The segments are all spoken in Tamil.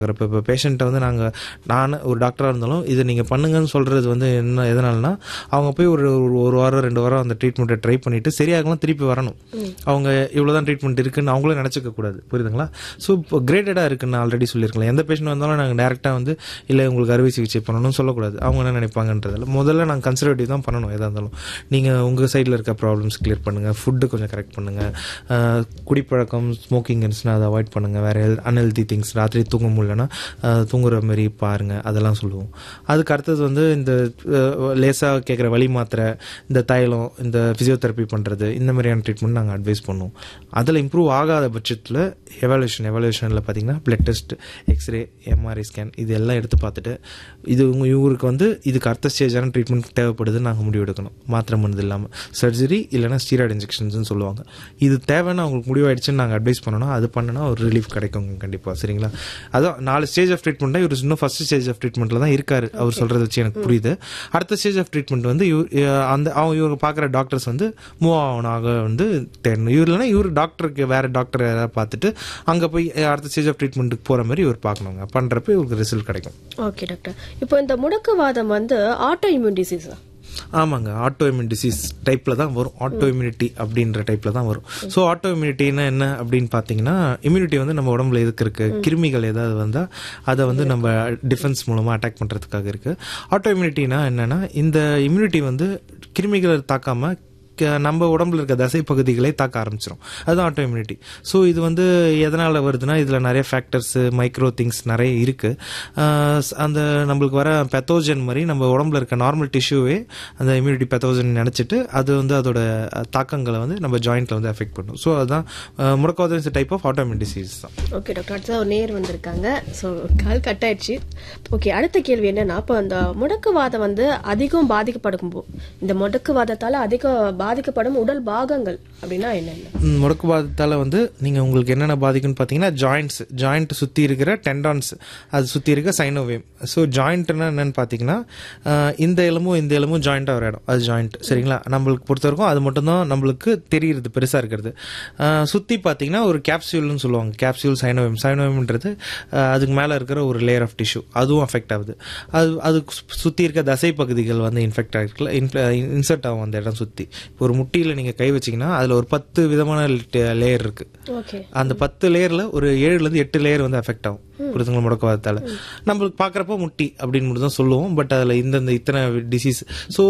இப்போ இப்போ பேஷண்ட்டை வந்து நாங்கள் நான் ஒரு டாக்டராக இருந்தாலும் இதை நீங்கள் பண்ணுங்கன்னு சொல்கிறது வந்து என்ன எதனாலனா அவங்க போய் ஒரு ஒரு ஒரு வாரம் ரெண்டு வாரம் அந்த ட்ரீட்மெண்ட்டை ட்ரை பண்ணிவிட்டு சரியாகலாம் திருப்பி வரணும் அவங்க இவ்வளோ தான் ட்ரீட்மெண்ட் இருக்குன்னு அவங்களும் நினச்சிக்க கூடாது புரியுதுங்களா ஸோ இப்போ கிரேடடாக இருக்குன்னு ஆல்ரெடி சொல்லியிருக்கலாம் எந்த பேஷண்ட் வந்தாலும் நாங்கள் டேரெக்டாக வந்து இல்லை உங்களுக்கு அறுவை சிகிச்சை பண்ணணும்னு சொல்லக்கூடாது அவங்க என்ன நினைப்பாங்கன்றதில்ல முதல்ல நாங்கள் கன்சர்வேட்டிவ் தான் பண்ணணும் எதாக இருந்தாலும் நீங்கள் உங்கள் சைடில் இருக்க ப்ராப்ளம்ஸ் கிளியர் பண்ணுங்கள் ஃபுட்டு கொஞ்சம் கரெக்ட் பண்ணுங்கள் குடிப்பழக்கம் ஸ்மோக்கிங் இருந்துச்சுன்னா அதை அவாய்ட் பண்ணுங்கள் வேறு ஹெல் அன்ஹெல்தி திங்ஸ் ராத்திரி தூங்க முடியலன்னா அஹ், தூங்குற மாதிரி பாருங்கள் அதெல்லாம் சொல்லுவோம் அதுக்கு அடுத்தது வந்து இந்த லேசாக கேட்குற வலி மாத்திரை இந்த தைலம் இந்த ஃபிசியோதெரப்பி பண்ணுறது இந்த மாதிரியான ட்ரீட்மெண்ட் நாங்கள் அட்வைஸ் பண்ணுவோம் அதில் இம்ப்ரூவ் ஆகாத பட்சத்தில் எவாலுவேஷன் எவாலுவேஷனில் பார்த்தீங்கன்னா blood test X-ray MRI scan இது எல்லாம் எடுத்து பார்த்துட்டு இது உங்க இவருக்கு வந்து இதுக்கு அடுத்த ஸ்டேஜான ட்ரீட்மெண்ட் தேவைப்படுதுன்னு நாங்கள் முடிவு எடுக்கணும் மாத்திரை மருந்து இல்லாமல் சர்ஜரி இல்லைனா ஸ்டீராய்டு இன்ஜெக்ஷன்ஸ்னு சொல்லுவாங்க இது தேவைன்னு அவங்களுக்கு முடிவாயிடுச்சுன்னு நாங்கள் அட்வைஸ் பண்ணோம்னா அது பண்ணினா ஒரு ரிலீஃப் கிடைக்கும் கண்டிப்பாக சரிங்களா அதான் நாலு ஸ்டேஜ் ஆஃப் ட்ரீட்மெண்ட் தான் இவர் இன்னும் ஃபர்ஸ்ட் ஸ்டேஜ் ஆஃப் ட்ரீட்மெண்ட்டில் தான் இருக்காரு அவர் சொல்கிறத வச்சு எனக்கு புரியுது அடுத்த ஸ்டேஜ் ஆஃப் ட்ரீட்மெண்ட் வந்து இவர் அஹ், அந்த அவங்க இவங்க பார்க்குற டாக்டர்ஸ் வந்து மூவ் ஆகணாக வந்து தேடணும் இவர் இல்லைனா இவர் டாக்டருக்கு வேறு டாக்டர் யாராவது பார்த்துட்டு அங்கே போய் அஹ், அடுத்த ஸ்டேஜ் ஆஃப் ட்ரீட்மெண்ட்டுக்கு போகிற மாதிரி இவர் பார்க்கணுங்க பண்ணுறப்ப இவருக்கு ரிசல்ட் கிடைக்கும் ஓகே டாக்டர் இப்போ இந்த முடக்குவாதம் வந்து ஆட்டோ இம்யூன் டிசீஸா ஆமாங்க ஆட்டோ இம்யூன் டிசீஸ் டைப்பில் தான் வரும் ஆட்டோ இம்யூனிட்டி அப்படின்ற டைப்பில் தான் வரும் ஸோ ஆட்டோ இம்யூனிட்டினா என்ன அப்படின்னு பார்த்தீங்கன்னா இம்யூனிட்டி வந்து நம்ம உடம்புல எதுக்கு இருக்கு கிருமிகள் ஏதாவது வந்தால் அதை வந்து நம்ம டிஃபென்ஸ் மூலமாக அட்டாக் பண்ணுறதுக்காக இருக்கு ஆட்டோ இம்யூனிட்டினா என்னன்னா இந்த இம்யூனிட்டி வந்து கிருமிகளை தாக்காம க- நம்ம உடம்புல இருக்க தசை பகுதிகளை தாக்க ஆரம்பிச்சிடும் அதுதான் ஆட்டோ இம்யூனிட்டி ஸோ இது வந்து எதனால் வருதுன்னா இதில் நிறைய ஃபேக்டர்ஸ் மைக்ரோ திங்ஸ் நிறைய இருக்குது அந்த நம்மளுக்கு வர பெத்தோஜன் மாதிரி நம்ம உடம்புல இருக்க நார்மல் டிஷ்யூவே அந்த இம்யூனிட்டி பெத்தோஜன் நினச்சிட்டு அது வந்து அதோட அஹ், தாக்கங்களை வந்து நம்ம ஜாயிண்ட்டில் வந்து எஃபெக்ட் பண்ணும் ஸோ அதுதான் அஹ், முடக்கவாதம் type of auto immune disease தான் ஓகே டாக்டர் அடுத்தது ஒரு நேர் வந்திருக்காங்க ஸோ கால் கட் ஆயிடுச்சு ஓகே அடுத்த கேள்வி என்னன்னா அப்போ அந்த முடக்குவாதம் வந்து அதிகம் பாதிக்கப்படும் போ- இந்த முடக்குவாதத்தால அதிகம் பாதிக்கப்படும் உடல் பாகங்கள் அப்படின்னா என்னென்ன ம், முடக்குவாதத்தால் வந்து நீங்கள் உங்களுக்கு என்னென்ன பாதிக்கும்னு பார்த்தீங்கன்னா ஜாயிண்ட்ஸ் ஜாயிண்ட் சுற்றி இருக்கிற டெண்டான்ஸ் அது சுற்றி இருக்க சைனோவேம் ஸோ ஜாயிண்ட்னா என்னன்னு பார்த்தீங்கன்னா அஹ், இந்த எலும்பும் இந்த எலும்பும் ஜாயிண்ட் ஆகிற இடம் அது ஜாயிண்ட் சரிங்களா நம்மளுக்கு பொறுத்த வரைக்கும் அது மட்டும்தான் நம்மளுக்கு தெரியுது பெருசாக இருக்கிறது சுற்றி பார்த்தீங்கன்னா ஒரு கேப்சியூல்னு சொல்லுவாங்க கேப்சியூல் சைனோவேம் சைனோவேம்ன்றது அஹ், அதுக்கு மேலே இருக்கிற ஒரு லேயர் ஆஃப் டிஷ்யூ அதுவும் அஃபெக்ட் ஆகுது அது அது சுற்றி இருக்க தசை பகுதிகள் வந்து இன்ஃபெக்ட் ஆகிருக்குல இன்சர்ட் ஆகும் அந்த இடம் சுற்றி இப்போ ஒரு முட்டியில் நீங்கள் கை வச்சீங்கன்னா அதில் ஒரு பத்து விதமான லேயர் இருக்கு ஓகே அந்த பத்து லேயர்ல ஒரு ஏழுல இருந்து எட்டு லேயர் வந்து அஃபெக்ட் ஆகும் புரிதுங்களா முடக்கவாதத்தால நம்மளுக்கு பார்க்குறப்போ முட்டி அப்படின்னு மட்டும் தான் சொல்லுவோம் பட் அதில் இந்தந்த இத்தனை டிசீஸ் ஸோ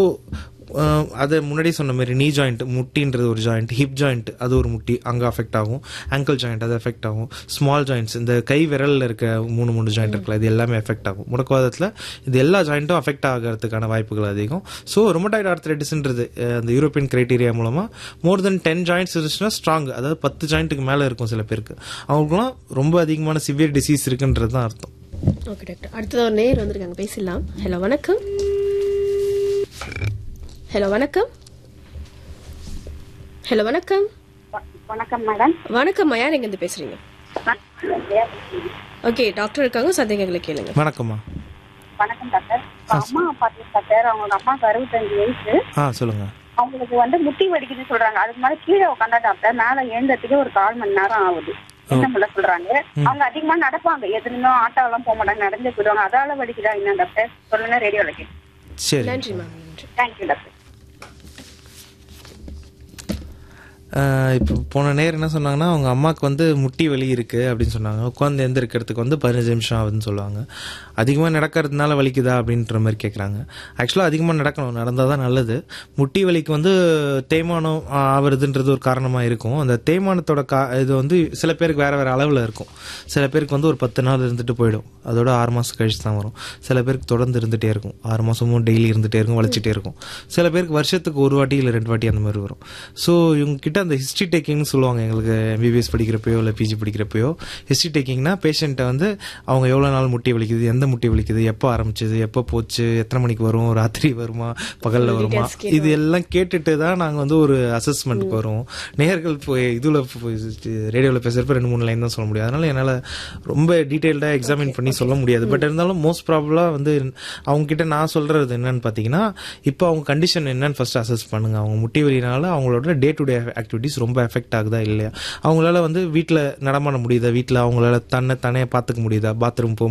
அதை முன்னாடி சொன்ன மாதிரி நீ ஜாயிண்ட் முட்டின்றது ஒரு ஜாயிண்ட் ஹிப் ஜாயிண்ட் அது ஒரு முட்டி அங்கே அஃபெக்ட் ஆகும் ஆங்கிள் ஜாயிண்ட் அது அஃபெக்ட் ஆகும் ஸ்மால் ஜாயிண்ட்ஸ் இந்த கை விரலில் இருக்க மூணு மூணு ஜாயிண்ட் இருக்குல்ல இது எல்லாமே அஃபெக்ட் ஆகும் முடக்கவாதத்தில் இது எல்லா ஜாயிண்ட்டும் அஃபெக்ட் ஆகிறதுக்கான வாய்ப்புகள் அதிகம் ஸோ ரொமட்டாய்டு ஆர்த்ரைட்டிஸ்ன்றது அஹ், அந்த யூரோப்பியன் கிரைட்டீரியா மூலமாக மோர் தென் டென் ஜாயிண்ட்ஸ் இருந்துச்சுன்னா ஸ்ட்ராங் அதாவது பத்து ஜாயிண்ட்டுக்கு மேலே இருக்கும் சில பேருக்கு அவங்களுக்குலாம் ரொம்ப அதிகமான சிவியர் டிசீஸ் இருக்குன்றது தான் அர்த்தம் ஓகே டாக்டர் அடுத்தது ஒரு நேர் வந்திருக்காங்க பேசலாம் ஹலோ வணக்கம் ஹலோ வணக்கம் ஹலோ வணக்கம் வ- வணக்கம் மேடம் வணக்கம் யார் எங்க இருந்து பேசுறீங்க ஓகே டாக்டர் இருக்காங்க சந்தேகங்களை கேளுங்க வணக்கம்மா வணக்கம் டாக்டர் அம்மா பார்த்தீங்க டாக்டர் அவங்க அம்மாவுக்கு அறுபத்தஞ்சு வயசு ஆ சொல்லுங்க அவங்களுக்கு வந்து முட்டி வலிக்குதுன்னு சொல்றாங்க அதுக்கு மேல கீழே உட்காந்தா டாக்டர் மேல எழுந்ததுக்கு ஒரு கால் மணி நேரம் ஆகுது என்ன முல்ல சொல்றாங்க அவங்க அதிகமா நடப்பாங்க எதுனும் ஆட்டோ எல்லாம் போக மாட்டாங்க நடந்து போயிடுவாங்க அதால வலிக்குதா என்ன டாக்டர் சொல்லுங்க ரேடியோல கேட்டு சரி நன்றி மேம் நன்றி தேங்க்யூ டாக்டர் ஆஹ் இப்போ போன நேரம் என்ன சொன்னாங்கன்னா அவங்க அம்மாவுக்கு வந்து முட்டி வலி இருக்கு அப்படின்னு சொன்னாங்க உட்காந்து எந்திருக்கிறதுக்கு வந்து பதினஞ்சு நிமிஷம் ஆகுதுன்னு சொல்லுவாங்க அதிகமாக நடக்கிறதுனால வலிக்குதா அப்படின்ற மாதிரி கேட்குறாங்க ஆக்சுவலாக அதிகமாக நடக்கணும் நடந்தால் தான் நல்லது முட்டி வலிக்கு வந்து தேய்மானம் ஆவறதுன்றது ஒரு காரணமாக இருக்கும் அந்த தேய்மானத்தோட கா இது வந்து சில பேருக்கு வேறு வேறு அளவில் இருக்கும் சில பேருக்கு வந்து ஒரு பத்து நாள் இருந்துட்டு போயிடும் அதோட ஆறு மாதம் கழிச்சு தான் வரும் சில பேருக்கு தொடர்ந்து இருந்துகிட்டே இருக்கும் ஆறு மாதமும் டெய்லி இருந்துகிட்டே இருக்கும் வலிச்சிட்டே இருக்கும் சில பேருக்கு வருஷத்துக்கு ஒரு வாட்டி இல்லை ரெண்டு வாட்டி அந்த மாதிரி வரும் ஸோ இவங்க கிட்ட அந்த ஹிஸ்ட்ரி டேக்கிங்னு சொல்லுவாங்க எங்களுக்கு எம்பிபிஎஸ் படிக்கிறப்பயோ இல்லை பிஜி படிக்கிறப்பயோ ஹிஸ்ட்ரி டேக்கிங்னா பேஷண்ட்டை வந்து அவங்க எவ்வளோ நாள் முட்டி வலிக்குது எந்த முட்டி வலிக்குது எப்போ ஆரம்பிச்சது எப்போ போச்சு எத்தனை மணிக்கு வரும் ராத்திரி வருமா பகலில் வருமா இது எல்லாம் கேட்டுட்டு தான் நாங்கள் வந்து ஒரு அசஸ்மெண்ட்டுக்கு வருவோம் நேர்கள் போய் இதில் ரேடியோவில் பேசுகிறப்ப ரெண்டு மூணு லைன் தான் சொல்ல முடியும் அதனால என்னால் ரொம்ப டீட்டெயில்டாக எக்ஸாமின் பண்ணி சொல்ல முடியாது பட் இருந்தாலும் மோஸ்ட் ப்ராபலாக வந்து அவங்க கிட்ட நான் சொல்றது என்னன்னு பார்த்தீங்கன்னா இப்போ அவங்க கண்டிஷன் என்னன்னு ஃபர்ஸ்ட் அசஸ் பண்ணுங்க அவங்க முட்டி வலினால அவங்களோட day to day activity activities ரொம்ப எஃபெக்ட் ஆகுதா இல்லையா அவங்களால வந்து வீட்டில் நடமாட முடியுதா வீட்டில் அவங்களால தன்னை தானே பார்த்துக்க முடியுதா பாத்ரூம் போக